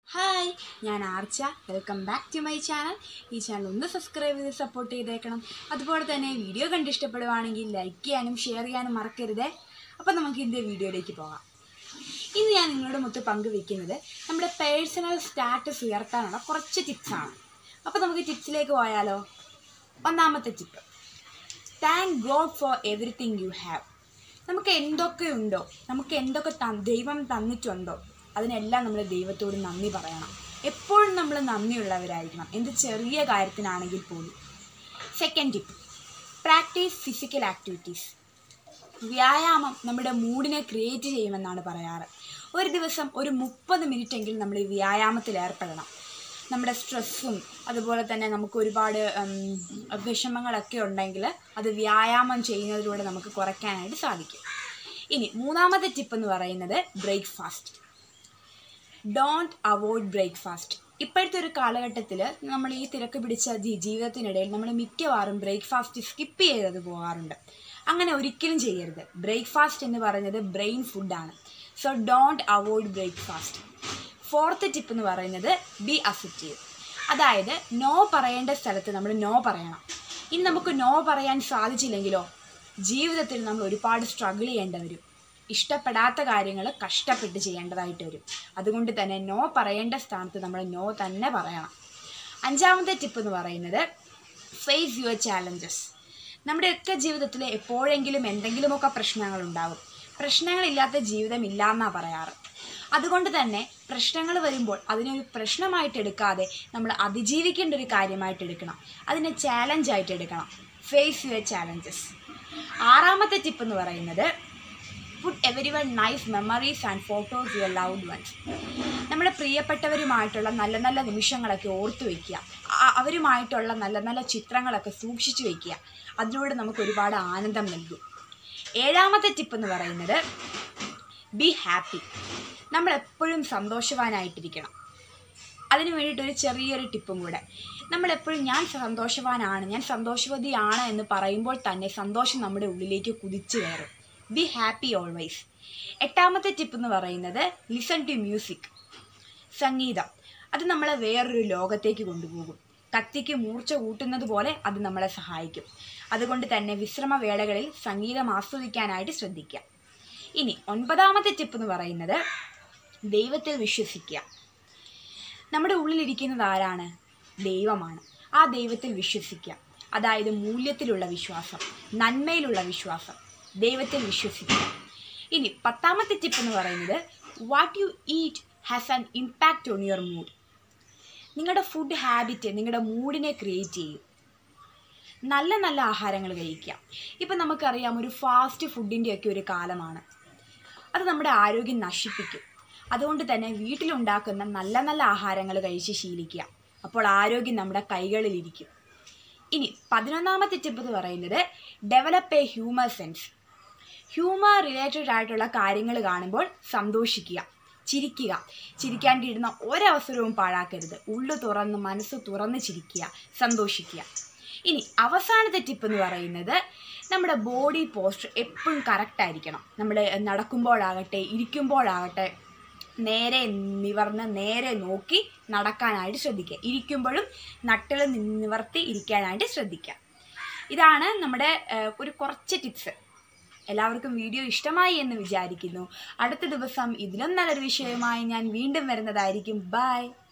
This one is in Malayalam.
ഹായ് ഞാൻ Archa welcome back to my channel ഈ ചാനൽ ഒന്ന് സബ്സ്ക്രൈബ് ചെയ്ത് സപ്പോർട്ട് ചെയ്തേക്കണം അതുപോലെ തന്നെ വീഡിയോ കണ്ട് ഇഷ്ടപ്പെടുവാണെങ്കിൽ ലൈക്ക് ചെയ്യാനും ഷെയർ ചെയ്യാനും മറക്കരുതേ അപ്പോൾ നമുക്ക് ഇതിൻ്റെ വീഡിയോയിലേക്ക് പോകാം ഇന്ന് ഞാൻ നിങ്ങളോട് മൊത്തം പങ്കുവെക്കുന്നത് നമ്മുടെ പേഴ്സണൽ സ്റ്റാറ്റസ് ഉയർത്താനുള്ള കുറച്ച് ടിപ്സാണ് അപ്പോൾ നമുക്ക് ടിപ്സിലേക്ക് പോയാലോ ഒന്നാമത്തെ tip thank God for everything you have നമുക്ക് എന്തൊക്കെ ഉണ്ടോ നമുക്ക് എന്തൊക്കെ ത- ദൈവം തന്നിട്ടുണ്ടോ അതിനെല്ലാം നമ്മൾ ദൈവത്തോട് നന്ദി പറയണം എപ്പോഴും നമ്മൾ നന്ദിയുള്ളവരായിരിക്കണം എന്ത് ചെറിയ കാര്യത്തിനാണെങ്കിൽ പോലും second tip practice physical activities വ്യായാമം നമ്മുടെ മൂഡിനെ ക്രിയേറ്റ് ചെയ്യുമെന്നാണ് പറയാറ് ഒരു ദിവസം ഒരു മുപ്പത് മിനിറ്റ് എങ്കിലും നമ്മൾ ഈ വ്യായാമത്തിൽ ഏർപ്പെടണം നമ്മുടെ സ്ട്രെസ്സും അതുപോലെ തന്നെ നമുക്ക് ഒരുപാട് ഉം, വിഷമങ്ങളൊക്കെ ഉണ്ടെങ്കിൽ അത് വ്യായാമം ചെയ്യുന്നതിലൂടെ നമുക്ക് കുറയ്ക്കാനായിട്ട് സാധിക്കും ഇനി മൂന്നാമത്തെ ടിപ്പ് എന്ന് പറയുന്നത് ബ്രേക്ക്ഫാസ്റ്റ് ഡോണ്ട് അവോയ്ഡ് ബ്രേക്ക്ഫാസ്റ്റ് ഇപ്പോഴത്തെ ഒരു കാലഘട്ടത്തിൽ നമ്മൾ ഈ തിരക്ക് പിടിച്ച ജീ ജീവിതത്തിനിടയിൽ നമ്മൾ മിക്കവാറും ബ്രേക്ക്ഫാസ്റ്റ് സ്കിപ്പ് ചെയ്തത് പോകാറുണ്ട് അങ്ങനെ ഒരിക്കലും ചെയ്യരുത് ബ്രേക്ക്ഫാസ്റ്റ് എന്ന് പറയുന്നത് ബ്രെയിൻ ഫുഡാണ് so don't avoid breakfast fourth tip എന്ന് പറയുന്നത് ബി അസെപ്റ്റീവ് അതായത് നോ പറയേണ്ട സ്ഥലത്ത് നമ്മൾ നോ പറയണം ഇനി നമുക്ക് നോ പറയാൻ സാധിച്ചില്ലെങ്കിലോ ജീവിതത്തിൽ നമ്മൾ ഒരുപാട് സ്ട്രഗിൾ ചെയ്യേണ്ടി വരും ഇഷ്ടപ്പെടാത്ത കാര്യങ്ങൾ കഷ്ടപ്പെട്ട് ചെയ്യേണ്ടതായിട്ട് വരും അതുകൊണ്ട് തന്നെ നോ പറയേണ്ട സ്ഥാനത്ത് നമ്മൾ നോ തന്നെ പറയണം അഞ്ചാമത്തെ ടിപ്പ് എന്ന് പറയുന്നത് ഫേസ് യുവർ ചാലഞ്ചസ് നമ്മുടെയൊക്കെ ജീവിതത്തിൽ എപ്പോഴെങ്കിലും എന്തെങ്കിലുമൊക്കെ പ്രശ്നങ്ങൾ ഉണ്ടാകും പ്രശ്നങ്ങളില്ലാത്ത ജീവിതം ഇല്ല എന്നാണ് പറയാറ് അതുകൊണ്ട് തന്നെ പ്രശ്നങ്ങൾ വരുമ്പോൾ അതിനൊരു പ്രശ്നമായിട്ട് എടുക്കാതെ നമ്മൾ അതിജീവിക്കേണ്ട ഒരു കാര്യമായിട്ട് എടുക്കണം അതിനെ ചാലഞ്ചായിട്ട് എടുക്കണം ഫേസ് യുവർ ചാലഞ്ചസ് ആറാമത്തെ ടിപ്പ് എന്ന് പറയുന്നത് put every one nice memories and photos your loved ones നമ്മുടെ പ്രിയപ്പെട്ടവരുമായിട്ടുള്ള നല്ല നല്ല നിമിഷങ്ങളൊക്കെ ഓർത്തു വയ്ക്കുക ആ- അവരുമായിട്ടുള്ള നല്ല നല്ല ചിത്രങ്ങളൊക്കെ സൂക്ഷിച്ചു വയ്ക്കുക അതിലൂടെ നമുക്ക് ഒരുപാട് ആനന്ദം നൽകും ഏഴാമത്തെ ടിപ്പ് എന്ന് പറയുന്നത് ബി ഹാപ്പി നമ്മൾ എപ്പോഴും സന്തോഷവാനായിട്ടിരിക്കണം അതിന് വേണ്ടിയിട്ട് ഒരു ചെറിയൊരു ടിപ്പും കൂടെ നമ്മളെപ്പോഴും ഞാൻ സന്തോഷവാനാണ് ഞാൻ സന്തോഷവതിയാണ് എന്ന് പറയുമ്പോൾ തന്നെ സന്തോഷം നമ്മുടെ ഉള്ളിലേക്ക് കുതിച്ചു കയറും ബി ഹാപ്പി ഓൾവേസ് എട്ടാമത്തെ ടിപ്പ് എന്ന് പറയുന്നത് ലിസൺ ടു മ്യൂസിക് സംഗീതം അത് നമ്മളെ വേറൊരു ലോകത്തേക്ക് കൊണ്ടുപോകും കത്തിക്ക് മൂർച്ച കൂട്ടുന്നത് പോലെ അത് നമ്മളെ സഹായിക്കും അതുകൊണ്ട് തന്നെ വിശ്രമവേളകളിൽ സംഗീതം ആസ്വദിക്കാനായിട്ട് ശ്രദ്ധിക്കുക ഇനി ഒൻപതാമത്തെ ടിപ്പ് എന്ന് പറയുന്നത് ദൈവത്തിൽ വിശ്വസിക്കുക നമ്മുടെ ഉള്ളിലിരിക്കുന്നത് ആരാണ് ദൈവമാണ് ആ ദൈവത്തിൽ വിശ്വസിക്കുക അതായത് മൂല്യത്തിലുള്ള വിശ്വാസം നന്മയിലുള്ള വിശ്വാസം ദൈവത്തിൽ വിശ്വസിക്കുക ഇനി പത്താമത്തെ ടിപ്പ് എന്ന് പറയുന്നത് what you eat has an impact on your mood നിങ്ങളുടെ ഫുഡ് ഹാബിറ്റ് നിങ്ങളുടെ മൂഡിനെ ക്രിയേറ്റ് ചെയ്യും നല്ല നല്ല ആഹാരങ്ങൾ കഴിക്കുക ഇപ്പം നമുക്കറിയാം ഒരു ഫാസ്റ്റ് ഫുഡിൻ്റെയൊക്കെ ഒരു കാലമാണ് അത് നമ്മുടെ ആരോഗ്യം നശിപ്പിക്കും അതുകൊണ്ട് തന്നെ വീട്ടിലുണ്ടാക്കുന്ന നല്ല നല്ല ആഹാരങ്ങൾ കഴിച്ച് ശീലിക്കുക അപ്പോൾ ആരോഗ്യം നമ്മുടെ കൈകളിലിരിക്കും ഇനി പതിനൊന്നാമത്തെ ടിപ്പ് എന്ന് പറയുന്നത് develop a humour sense humour related ആയിട്ടുള്ള കാര്യങ്ങൾ കാണുമ്പോൾ സന്തോഷിക്കുക ചിരിക്കുക ചിരിക്കാൻ കിട്ടുന്ന ഒരവസരവും പാഴാക്കരുത് ഉള്ളു തുറന്ന് മനസ്സ് തുറന്ന് ചിരിക്കുക സന്തോഷിക്കുക ഇനി അവസാനത്തെ ടിപ്പ് എന്ന് പറയുന്നത് നമ്മുടെ ബോഡി പോസ്റ്റർ എപ്പോഴും കറക്റ്റ് ആയിരിക്കണം നമ്മൾ നടക്കുമ്പോഴാകട്ടെ ഇരിക്കുമ്പോഴാകട്ടെ നേരെ നിവർന്ന് നേരെ നോക്കി നടക്കാനായിട്ട് ശ്രദ്ധിക്കുക ഇരിക്കുമ്പോഴും നട്ടിൽ നിവർത്തി ഇരിക്കാനായിട്ട് ശ്രദ്ധിക്കുക ഇതാണ് നമ്മുടെ ഏഹ്, ഒരു കുറച്ച് ടിപ്സ് എല്ലാവർക്കും വീഡിയോ ഇഷ്ടമായി എന്ന് വിചാരിക്കുന്നു അടുത്ത ദിവസം ഇതിലും നല്ലൊരു വിഷയവുമായി ഞാൻ വീണ്ടും വരുന്നതായിരിക്കും ബൈ